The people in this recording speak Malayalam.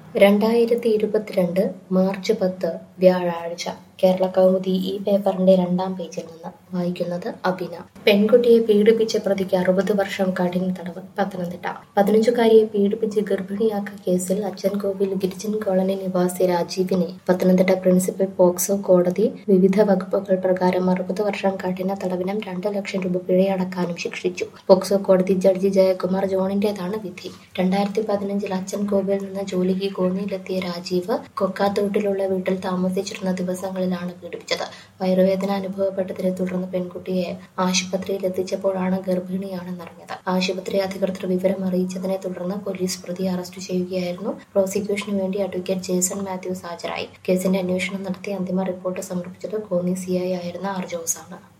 രണ്ടായിരത്തി ഇരുപത്തിരണ്ട് മാർച്ച് പത്ത് വ്യാഴാഴ്ച കേരള കൗമുദി ഈ പേപ്പറിന്റെ രണ്ടാം പേജിൽ നിന്ന് വായിക്കുന്നത് അഭിന പെൺകുട്ടിയെ പീഡിപ്പിച്ച പ്രതിക്ക് അറുപത് വർഷം കഠിന തടവ് പത്തനംതിട്ട പതിനഞ്ചുകാരിയെ പീഡിപ്പിച്ച് ഗർഭിണിയാക്കിയ കേസിൽ അച്ചൻകോവിൽ ഗിരിജൻ കോളനി നിവാസി രാജീവിനെ പത്തനംതിട്ട പ്രിൻസിപ്പൽ പോക്സോ കോടതി വിവിധ വകുപ്പുകൾ പ്രകാരം അറുപത് വർഷം കഠിന തടവിനും രണ്ട് ലക്ഷം രൂപ പിഴയടക്കാനും ശിക്ഷിച്ചു പോക്സോ കോടതി ജഡ്ജി ജയകുമാർ ജോണിന്റേതാണ് വിധി രണ്ടായിരത്തി പതിനഞ്ചിൽ അച്ചൻകോവിൽ നിന്ന് ജോലിക്ക് കോന്നിയിലെത്തിയ രാജീവ് കൊക്കാത്തോട്ടിലുള്ള വീട്ടിൽ താമസിച്ചിരുന്ന ദിവസങ്ങളിലാണ് പീഡിപ്പിച്ചത് വയറുവേദന അനുഭവപ്പെട്ടതിനെ തുടർന്ന് പെൺകുട്ടിയെ ആശുപത്രിയിൽ എത്തിച്ചപ്പോഴാണ് ഗർഭിണിയാണെന്നറിഞ്ഞത് ആശുപത്രി അധികൃതർ വിവരം അറിയിച്ചതിനെ തുടർന്ന് പോലീസ് പ്രതിയെ അറസ്റ്റ് ചെയ്യുകയായിരുന്നു പ്രോസിക്യൂഷന് വേണ്ടി അഡ്വക്കേറ്റ് ജേസൺ മാത്യൂസ് ഹാജരായി കേസിന്റെ അന്വേഷണം നടത്തി അന്തിമ റിപ്പോർട്ട് സമർപ്പിച്ചത് കോന്നി സിഐ ആയിരുന്ന ആർ ജോസാണ്